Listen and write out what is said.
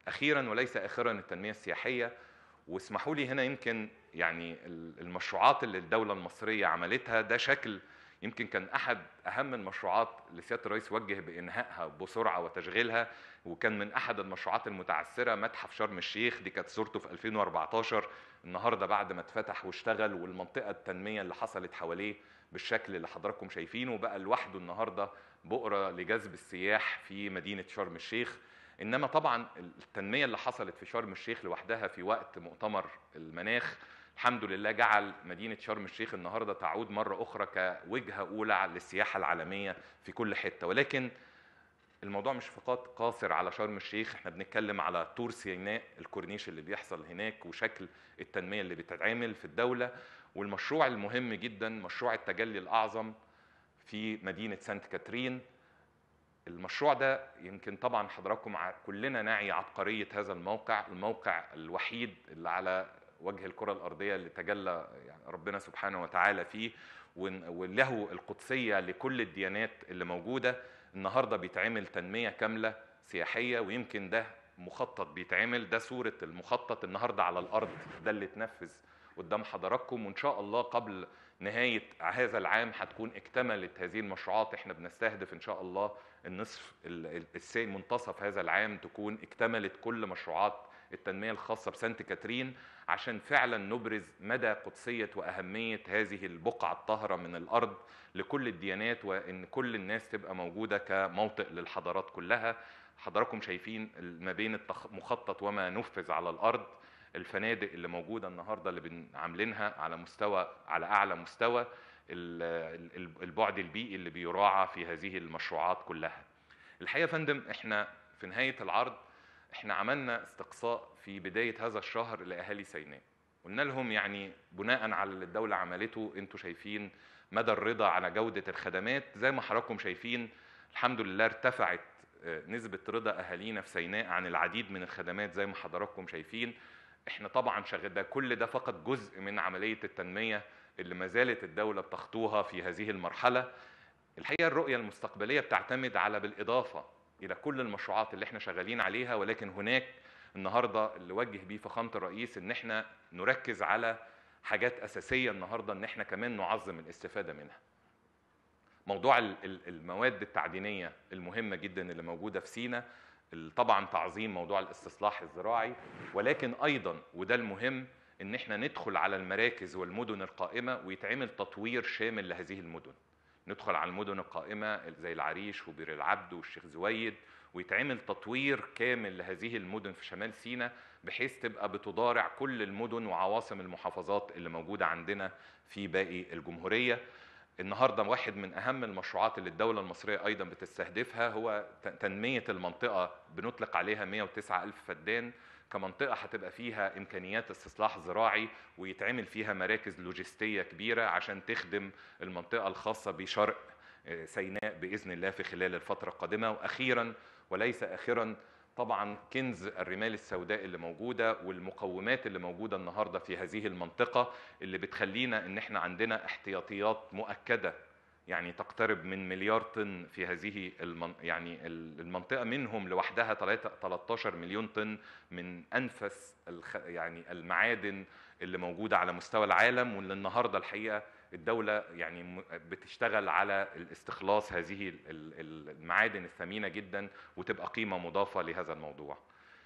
اخيرا وليس اخرا التنميه السياحيه واسمحوا لي هنا يمكن يعني المشروعات اللي الدوله المصريه عملتها ده شكل يمكن كان احد اهم المشروعات اللي سياده الرئيس وجه بانهائها بسرعه وتشغيلها وكان من احد المشروعات المتعثره متحف شرم الشيخ دي كانت صورته في 2014 النهارده بعد ما اتفتح واشتغل والمنطقه التنميه اللي حصلت حواليه بالشكل اللي حضراتكم شايفينه بقى لوحده النهارده بؤره لجذب السياح في مدينه شرم الشيخ انما طبعا التنميه اللي حصلت في شرم الشيخ لوحدها في وقت مؤتمر المناخ الحمد لله جعل مدينه شرم الشيخ النهارده تعود مره اخرى كوجهه اولى للسياحه العالميه في كل حته ولكن الموضوع مش فقط قاصر على شرم الشيخ احنا بنتكلم على طور سيناء الكورنيش اللي بيحصل هناك وشكل التنميه اللي بتتعمل في الدوله والمشروع المهم جدا مشروع التجلي الاعظم في مدينه سانت كاترين المشروع ده يمكن طبعا حضراتكم كلنا نعي عبقريه هذا الموقع الموقع الوحيد اللي على وجه الكره الارضيه اللي تجلى يعني ربنا سبحانه وتعالى فيه وله القدسيه لكل الديانات اللي موجوده النهارده بيتعمل تنميه كامله سياحيه ويمكن ده مخطط بيتعمل ده صوره المخطط النهارده على الارض ده اللي اتنفذ قدام حضراتكم وان شاء الله قبل نهايه هذا العام هتكون اكتملت هذه المشروعات احنا بنستهدف ان شاء الله النصف منتصف هذا العام تكون اكتملت كل مشروعات التنميه الخاصه بسانت كاترين عشان فعلا نبرز مدى قدسيه واهميه هذه البقعه الطاهره من الارض لكل الديانات وان كل الناس تبقى موجوده كموطئ للحضارات كلها حضراتكم شايفين ما بين المخطط وما نفذ على الارض الفنادق اللي موجوده النهارده اللي عاملينها على مستوى على اعلى مستوى البعد البيئي اللي بيراعى في هذه المشروعات كلها الحقيقه يا فندم احنا في نهايه العرض احنا عملنا استقصاء في بدايه هذا الشهر لاهالي سيناء قلنا لهم يعني بناء على اللي الدوله عملته انتوا شايفين مدى الرضا على جوده الخدمات زي ما حضراتكم شايفين الحمد لله ارتفعت نسبه رضا اهالينا في سيناء عن العديد من الخدمات زي ما حضراتكم شايفين احنا طبعا شغل ده كل ده فقط جزء من عمليه التنميه اللي ما زالت الدوله بتخطوها في هذه المرحله الحقيقه الرؤيه المستقبليه بتعتمد على بالاضافه الى كل المشروعات اللي احنا شغالين عليها ولكن هناك النهارده اللي وجه بيه فخامه الرئيس ان احنا نركز على حاجات اساسيه النهارده ان احنا كمان نعظم الاستفاده منها. موضوع المواد التعدينيه المهمه جدا اللي موجوده في سينا طبعا تعظيم موضوع الاستصلاح الزراعي ولكن ايضا وده المهم ان احنا ندخل على المراكز والمدن القائمه ويتعمل تطوير شامل لهذه المدن. ندخل على المدن القائمة زي العريش وبير العبد والشيخ زويد ويتعمل تطوير كامل لهذه المدن في شمال سيناء بحيث تبقى بتضارع كل المدن وعواصم المحافظات اللي موجودة عندنا في باقي الجمهورية النهارده واحد من اهم المشروعات اللي الدوله المصريه ايضا بتستهدفها هو تنميه المنطقه بنطلق عليها 109 الف فدان كمنطقه هتبقى فيها امكانيات استصلاح زراعي ويتعمل فيها مراكز لوجستيه كبيره عشان تخدم المنطقه الخاصه بشرق سيناء باذن الله في خلال الفتره القادمه واخيرا وليس اخرا طبعا كنز الرمال السوداء اللي موجوده والمقومات اللي موجوده النهارده في هذه المنطقه اللي بتخلينا ان احنا عندنا احتياطيات مؤكده يعني تقترب من مليار طن في هذه المن... يعني المنطقه منهم لوحدها 13 مليون طن من انفس الخ... يعني المعادن اللي موجوده على مستوى العالم واللي النهارده الحقيقه الدوله يعني بتشتغل على الاستخلاص هذه المعادن الثمينه جدا وتبقى قيمه مضافه لهذا الموضوع.